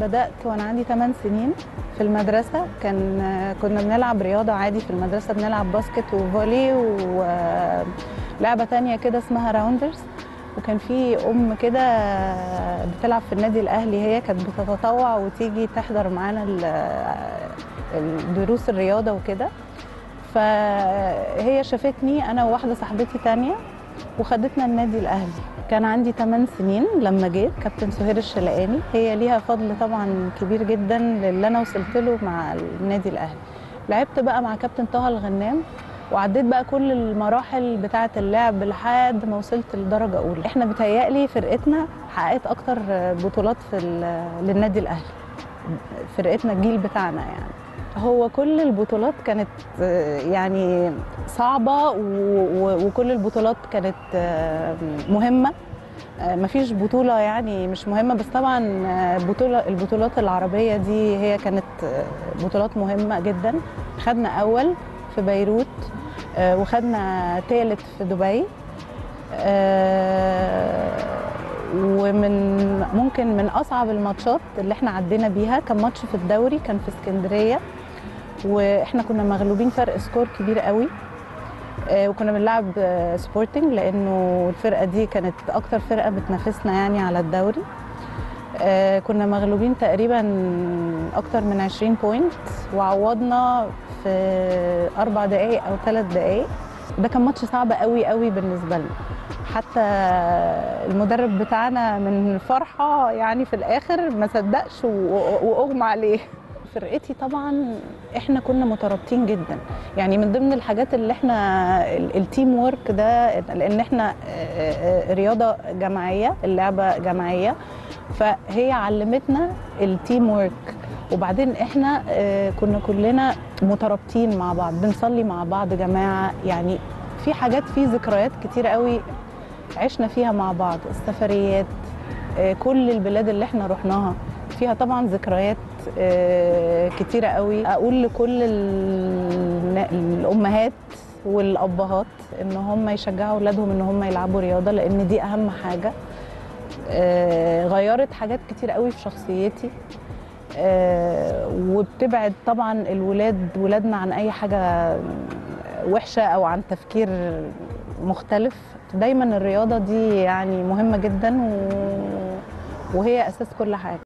بدات وانا عندي 8 سنين في المدرسه كان كنا بنلعب رياضه عادي في المدرسه بنلعب باسكت وفولي ولعبه تانية كده اسمها راوندرز وكان في ام كده بتلعب في النادي الاهلي هي كانت بتتطوع وتيجي تحضر معانا دروس الرياضه وكده فهي شافتني انا وواحده صاحبتي تانية وخدتنا النادي الاهلي كان عندي 8 سنين لما جيت كابتن سهير الشلقاني هي ليها فضل طبعا كبير جدا للي انا وصلت له مع النادي الاهلي لعبت بقى مع كابتن طه الغنام وعديت بقى كل المراحل بتاعه اللعب لحد ما وصلت لدرجه اولى احنا بتهيألي فرقتنا حققت اكتر بطولات في للنادي الاهلي فرقتنا الجيل بتاعنا يعني هو كل البطولات كانت يعني صعبة وكل البطولات كانت مهمة مفيش بطولة يعني مش مهمة بس طبعا بطولة البطولات العربية دي هي كانت بطولات مهمة جدا خدنا أول في بيروت وخدنا ثالث في دبي ومن ممكن من اصعب الماتشات اللي احنا عدينا بيها كان ماتش في الدوري كان في اسكندريه واحنا كنا مغلوبين فرق سكور كبير قوي وكنا بنلعب سبورتنج لانه الفرقه دي كانت اكتر فرقه بتنافسنا يعني على الدوري كنا مغلوبين تقريبا اكتر من 20 بوينت وعوضنا في اربع دقائق او ثلاث دقائق ده كان ماتش صعب قوي قوي بالنسبه لنا حتى المدرب بتاعنا من الفرحه يعني في الاخر ما صدقش واغمى عليه فرقتي طبعا احنا كنا مترابطين جدا يعني من ضمن الحاجات اللي احنا التيم وورك ده لان احنا رياضه جماعيه اللعبه جماعيه فهي علمتنا التيم وورك وبعدين احنا كنا كلنا مترابطين مع بعض بنصلي مع بعض جماعه يعني في حاجات في ذكريات كتير قوي عشنا فيها مع بعض السفريات كل البلاد اللي احنا رحناها فيها طبعا ذكريات كتيرة قوي أقول لكل الأمهات والأبهات إن هم يشجعوا أولادهم إن هم يلعبوا رياضة لأن دي أهم حاجة غيرت حاجات كتير قوي في شخصيتي وبتبعد طبعا الولاد ولادنا عن أي حاجة وحشة أو عن تفكير مختلف دايما الرياضة دي يعني مهمة جدا وهي أساس كل حاجة